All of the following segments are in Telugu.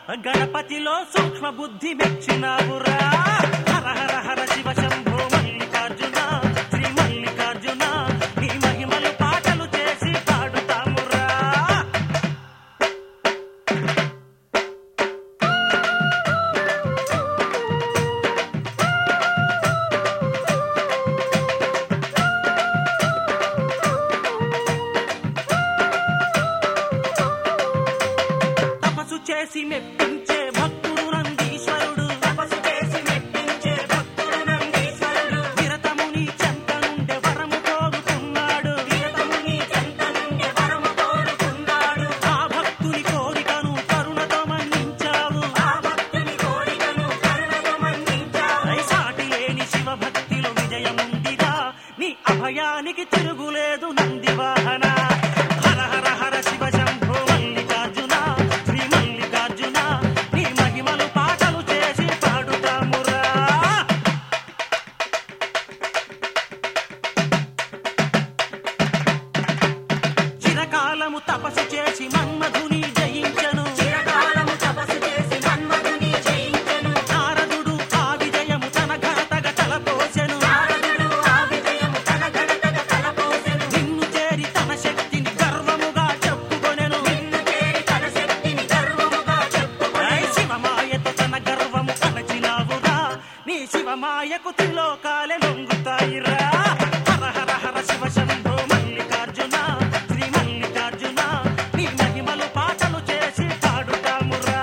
గణపతిలో సూక్ష్మ బుద్ధి మెచ్చినావురా హర హర హర శివ శంభో మల్లికార్జున శ్రీ మల్లికార్జున నీ మహిమలు పాటలు చేసి పాడుతామురా తపస్సు చేసి మెప్పించే భక్తుడు నందీశ్వరుడు తపస్సు చేసి మెప్పించే భక్తుడు నందీశ్వరుడు విరతముని చెంత నుండి వరము కోరుకున్నాడు వీరతముని చెంత నుండి వరము కోరుకున్నాడు ఆ భక్తుని కోరికను కరుణతో మన్నించావు ఆ భక్తుని కోరికను కరుణతో మన్నించావు ఐ సాటి లేని శివ భక్తిలో విజయముందిరా నీ అభయానికి తిరుగులేదు నంది వాహన హర హర హర శివ శంభో మల్లికార్జున శ్రీ మల్లికార్జున నీ మహిమలు పాటలు చేసి పాడుతామురా చిరకాలము తపస్సు చేసి మన్మధుని జయించను చిరకాలము తపస్సు చేసి మన్మధుని జయించెను నారదుడు ఆ విజయము తన ఘనతగ తలపోసెను నారదుడు ఆ విజయము తన ఘనతగ తలపోసెను నిన్ను చేరి తన శక్తిని గర్వముగా చెప్పుకొనెను నిన్ను చేరి తన శక్తిని గర్వముగా ఐ చెప్పుకొనెను శివమాయతో తన గర్వము అణచినావుగా నీ శివమాయకు త్రిలోకాలే లొంగుతాయిరా హర హర హర శివ శంభో మల్లికార్జున శ్రీ మల్లికార్జున నీ మహిమలు పాటలు చేసి పాడుతామురా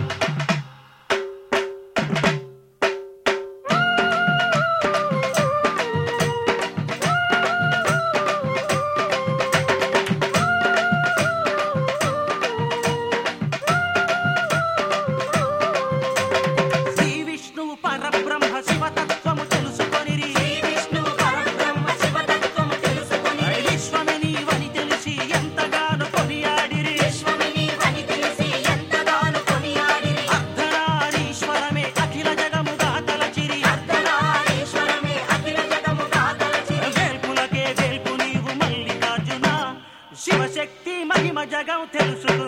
శ్రీ విష్ణువు పరబ్రహ్మ శివతత్వము తెలుసుకొనిరి శ్రీ విష్ణువు పరబ్రహ్మ శివతత్వము తెలుసుకొని విశ్వమే నీవని తెలిసి ఎంతగానో కొనియాడిరి విశ్వమిని అని తెలిసి ఎంతగానో కొనియాడిరి అర్ధనారీశ్వరమే అఖిల జగముగా తలచిరి అర్ధనారీశ్వరమే అఖిల జగముగా తలచిరి వేల్పులకే వేల్పు నీవు మల్లికార్జున శివశక్తి మహిమ జగం తెలుసుకుని